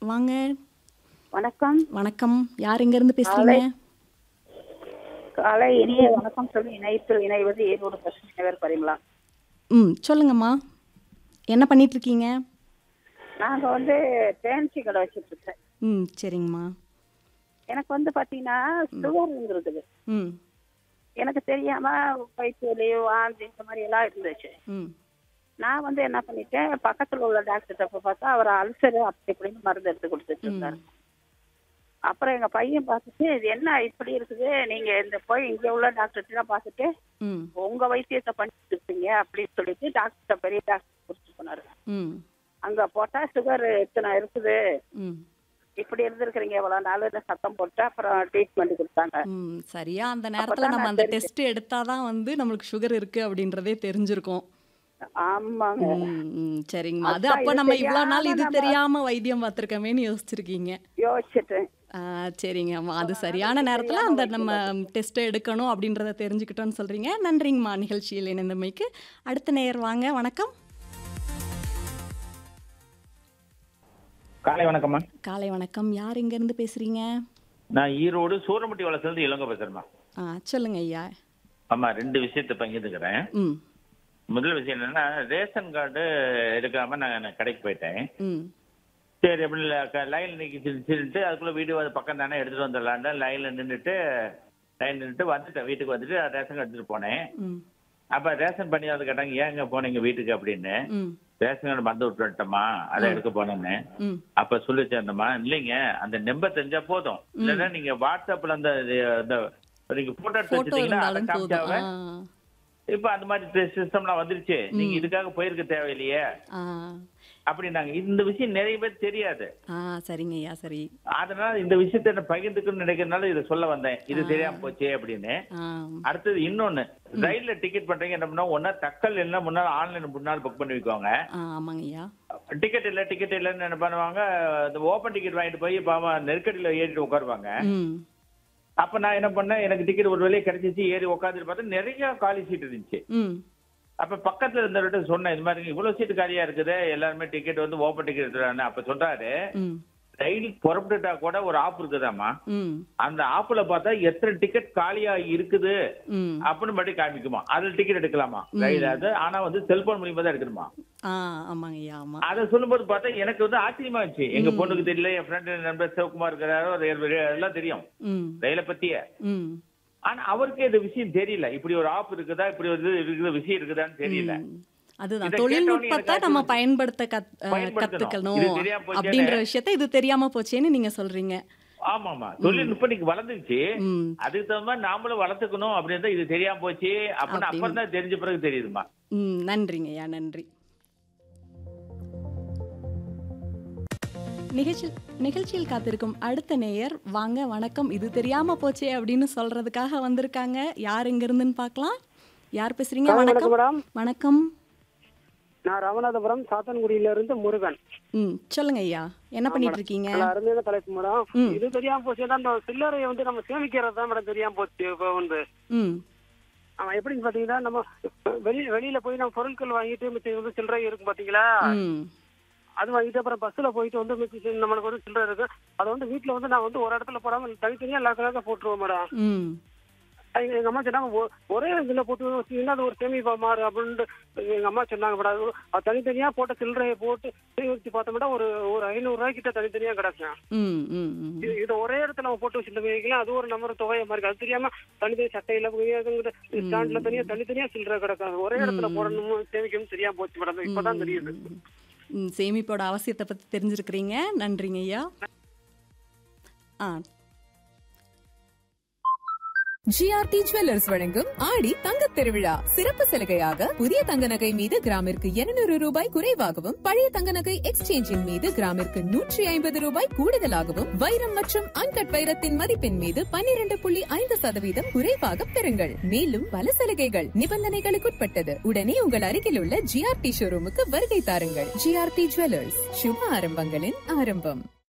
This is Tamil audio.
வாங்க வணக்கம் வணக்கம் யார் எங்கேருந்து பேசுறீங்க காலை இனிய வணக்கம் சொல்லி இணையத்தில் இணைவது ஈரோடு பசுமை நகர் பரிமளா ம் சொல்லுங்கம்மா என்ன பண்ணிட்டு இருக்கீங்க நாங்க வந்து தேன்சி கடை வச்சுட்டு இருக்கேன் ம் சரிங்கம்மா எனக்கு வந்து பாத்தீங்கன்னா சுகருங்கிறது ம் எனக்கு தெரியாம வயிற்று வலி வாந்தி இந்த மாதிரி எல்லாம் இருந்துச்சு ம் நான் வந்து என்ன பண்ணிட்டேன் பக்கத்துல உள்ள டாக்டர்கிட்ட போய் பார்த்தா அவர் அல்சர் அப்படி இப்படின்னு மருந்து எடுத்து கொடுத்துட்டு இருந்தாரு அப்புறம் எங்க பையன் பார்த்துட்டு இது என்ன இப்படி இருக்குது நீங்க இந்த போய் இங்க உள்ள டாக்டர்கிட்ட பார்த்துட்டு ம் உங்க வைத்தியத்தை பண்ணிட்டு இருக்கீங்க அப்படின்னு சொல்லிட்டு டாக்டர் பெரிய டாக்டர் கொடுத்து போனாரு ம் அங்க போட்டா சுகர் இத்தனை இருக்குது ம் இப்படி இருந்திருக்கிறீங்க இவ்வளவு நாள் சத்தம் போட்டு அப்புறம் ட்ரீட்மெண்ட் கொடுத்தாங்க ம் சரியா அந்த நேரத்தில் நம்ம அந்த டெஸ்ட் எடுத்தால் தான் வந்து நம்மளுக்கு சுகர் இருக்கு அப்படின்றதே தெரிஞ்சிருக்கும் ஆமாங்க ம், ம், சரிங்கம்மா அது அதான் அப்போ இது நம்ம இவ்வளோ தெரியாம நாள் இது நம்ம- தெரியாம வைத்தியம் பார்த்துருக்கோமேன்னு யோசிச்சிருக்கீங்க யோசிச்சுட்டேன் ஆ, சரிங்கம்மா அது சரியான நேரத்தில் அந்த நம்ம டெஸ்ட்டை எடுக்கணும் அப்படின்றத தெரிஞ்சுக்கிட்டோன்னு சொல்கிறீங்க நன்றிங்கம்மா நிகழ்ச்சியில் இணைந்தமைக்கு அடுத்த நேயர் வாங்க வணக்கம் காலை வணக்கம்மா காலை வணக்கம் யார் இங்கேருந்து பேசுகிறீங்க நான் ஈரோடு சூரமுட்டி வளசுலேருந்து இளங்க பேசுறேம்மா ஆ சொல்லுங்க ஐயா ஆமா ரெண்டு விஷயத்தை பகிர்ந்துக்கிறேன் ம் முதல் விஷயம் என்னன்னா ரேஷன் கார்டு எடுக்காம நான் நான் கடைக்கு போயிட்டேன் ம் சரி அப்படி லைன் நிற்கிட்டு அதுக்குள்ள வீடு வந்து பக்கம் தானே எடுத்துட்டு வந்துடலான்னு லைன்ல நின்றுட்டு லைன் நின்றுட்டு வந்துட்டேன் வீட்டுக்கு வந்துட்டு ரேஷன் கார்டு எடுத்துட்டு போனேன் ம் அப்ப ரேஷன் பண்ணி வந்து கேட்டாங்க ஏங்க போனீங்க வீட்டுக்கு அப்படின்னு ம் ரேஷன் கார்டு மறந்து விட்டு வந்துட்டோமா அதை எடுக்க போனேன்னு ம் அப்ப சொல்லிச்சேன்டமா இல்லைங்க அந்த நம்பர் தெரிஞ்சா போதும் இல்லைன்னா நீங்க வாட்ஸ்அப்ல அந்த இந்த நீங்க போட்டோ எடுத்து ஃபோட்டோ வச்சுட்டீங்கன்னா அதை இருந்தாலும் போதும் காமிச்சாவே ஆ இப்ப அந்த மாதிரி சிஸ்டம்லாம் வந்துருச்சு நீங்க இதுக்காக போயிருக்க தேவையில்லையே ஆ அப்படின்னாங்க இந்த விஷயம் நிறைய பேர் தெரியாது ஆ சரிங்க ஐயா சரி அதனால இந்த விஷயத்த நான் பகிர்ந்துக்கணும்னு நினைக்கிறதுனால இதை சொல்ல வந்தேன் இது தெரியாம போச்சே அப்படின்னு ஆ அடுத்தது இன்னொன்னு ரயில்ல டிக்கெட் பண்றீங்க என்ன பண்ணா ஒன்னா தக்கல் இல்ல முன்னாள் ஆன்லைன் முன்னாள் புக் பண்ணி வைக்குவாங்க ஆ ஆமாங்க ஐயா டிக்கெட் இல்ல டிக்கெட் இல்லன்னு என்ன பண்ணுவாங்க இந்த ஓப்பன் டிக்கெட் வாங்கிட்டு போய் பாவம் நெருக்கடியில ஏறிட்டு உட்காருவாங்க ம் அப்ப நான் என்ன பண்ணேன் எனக்கு டிக்கெட் ஒரு வேலையை கிடைச்சிச்சு ஏறி உட்காந்துட்டு பார்த்தா நிறைய காலி சீட் இருந்துச்சு ம் அப்ப பக்கத்துல இருந்தவர்கிட்ட சொன்னேன் இது மாதிரி இவ்வளவு சீட்டு காலியா இருக்குது எல்லாருமே டிக்கெட் வந்து ஓப்பன் டிக்கெட் எடுத்துறாங்க அப்ப சொல்றாரு ம் ரயில் புறப்பட்டுட்டா கூட ஒரு ஆப் இருக்குதாம்மா ம் அந்த ஆப்ல பார்த்தா எத்தனை டிக்கெட் காலியா இருக்குது ம் அப்படின்னு மட்டும் காமிக்குமா அதுல டிக்கெட் எடுக்கலாமா ரயில் அது ஆனா வந்து செல்போன் மூலியமா தான் எடுக்கணுமா ஆ ஆமாங்க ஐயா ஆமா அதை சொல்லும்போது பார்த்தா எனக்கு வந்து ஆச்சரியமா இருந்துச்சு எங்க பொண்ணுக்கு தெரியல என் ஃப்ரெண்டு நண்பர் சிவகுமார் இருக்கிறாரு ஒரு ஏழு- எல்லாம் தெரியும் ம் ரயிலை பத்திய ம் ஆனா அவருக்கே இந்த விஷயம் தெரியல இப்படி ஒரு ஆப் இருக்குதா இப்படி ஒரு இது இருக்குது விஷயம் இருக்குதான்னு தெரியல ம். அதுதான் இதை தொழில்நுட்பத்தை கேட்டவுடனே நம்ம எனக்கு பயன்படுத்த கத் அஹ், பயன்படுத்தணும். கத்துக்கணும் இது தெரியாம போச்சேன்னு- அப்படின்ற விஷயத்த இது தெரியாம போச்சேன்னு நீங்க சொல்றீங்க ஆமா ஆமா தொழில்நுட்பம் இன்னைக்கு வளர்ந்துருச்சு ம் அதுக்கு தகுந்த மாதிரி நாமளும் வளர்த்துக்கணும் அப்படின்னு தான் இது தெரியாம போச்சு அப்படின்னு அப்புறம் தான் தெரிஞ்ச பிறகு தெரியுதுமா ம் நன்றிங்க ஐயா நன்றி நிகழ்ச்சி நிகழ்ச்சியில் காத்திருக்கும் அடுத்த நேயர் வாங்க வணக்கம் இது தெரியாம போச்சே அப்படின்னு சொல்றதுக்காக வந்திருக்காங்க யார் இங்க இருந்துன்னு பார்க்கலாம் யார் பேசுறீங்க வணக்கம் மேடம் வணக்கம் நான் ராமநாதபுரம் சாத்தன்குடியில இருந்து முருகன் ம் சொல்லுங்க ஐயா என்ன பண்ணிட்டு இருக்கீங்க நல்ல அருமையான தலைப்பு மேடம் ம். இது தெரியாம போச்சுன்னா அந்த சில்லறையை வந்து நம்ம சேமிக்கிறது தான் மேடம் தெரியாம போச்சு இப்போ வந்து ம் அவன் எப்படின்னு பாத்தீங்கன்னா நம்ம வெளி வெளியில போய் நம்ம பொருட்கள் வாங்கிட்டு மிச்சம் வந்து சில்லறை இருக்கும் பாத்தீங்களா ம் அது வாங்கிட்டு அப்புறம் பஸ்ல போயிட்டு வந்து மிச்சம் நம்மளுக்கு வந்து சில்லறை இருக்கு அதை வந்து வீட்டுல வந்து நான் வந்து ஒரு இடத்துல போடாம தனித்தனியா எல்லா கலக்க போட்டுருவோம் மேடம் ம் எங்க எங்க அம்மா சொன்னாங்க "ஒ- ஒரே இதுல போட்டு வச்சீங்கன்னா அது ஒரு சேமிப்பா மாறு அப்படின்ட்டு எங்க அம்மா சொன்னாங்க மேடம் அது அது தனித்தனியா போட்ட சில்லறையை போட்டு சேமிச்சு பார்த்தோம்னா ஒரு ஒரு ஐநூறு ரூபாய் கிட்ட தனித்தனியா கிடக்கும் ம் ம் ம் இது இது ஒரே இடத்துல நம்ம போட்டு வச்சிருந்த வைக்கலாம் அது ஒரு நம்பர் தொகையை மாதிரி இருக்கு. அது தெரியாம தனித்தனி சட்டையில ஸ்டாண்ட்ல தனியா தனித்தனியா சில்லறை கிடக்கும் ஒரே இடத்துல போடணும் சேமிக்கணும் தெரியாம போச்சு மேடம் இப்பதான் தெரியுது ம், சேமிப்போட அவசியத்தை பற்றி தெரிஞ்சிருக்கிறீங்க நன்றிங்க ஐயா ஆ ஜிஆர்டி ஜுவல்லர்ஸ் வழங்கும் ஆடி தங்கத் திருவிழா சிறப்பு சலுகையாக புதிய தங்க நகை மீது கிராமிற்கு 200 ரூபாய் குறைவாகவும் பழைய தங்க நகை எக்ஸ்சேஞ்சின் மீது கிராமிற்கு நூற்றி ஐம்பது ரூபாய் கூடுதலாகவும் வைரம் மற்றும் அன்கட் வைரத்தின் மதிப்பின் மீது 12.5% புள்ளி ஐந்து சதவீதம் குறைவாக பெறுங்கள் மேலும் பல சலுகைகள் நிபந்தனைகளுக்குட்பட்டது உடனே உங்கள் அருகில் உள்ள ஜிஆர்டி ஷோரூமுக்கு வருகை தாருங்கள் ஜிஆர்டி ஜுவல்லர்ஸ் சுப ஆரம்பங்களின் ஆரம்பம்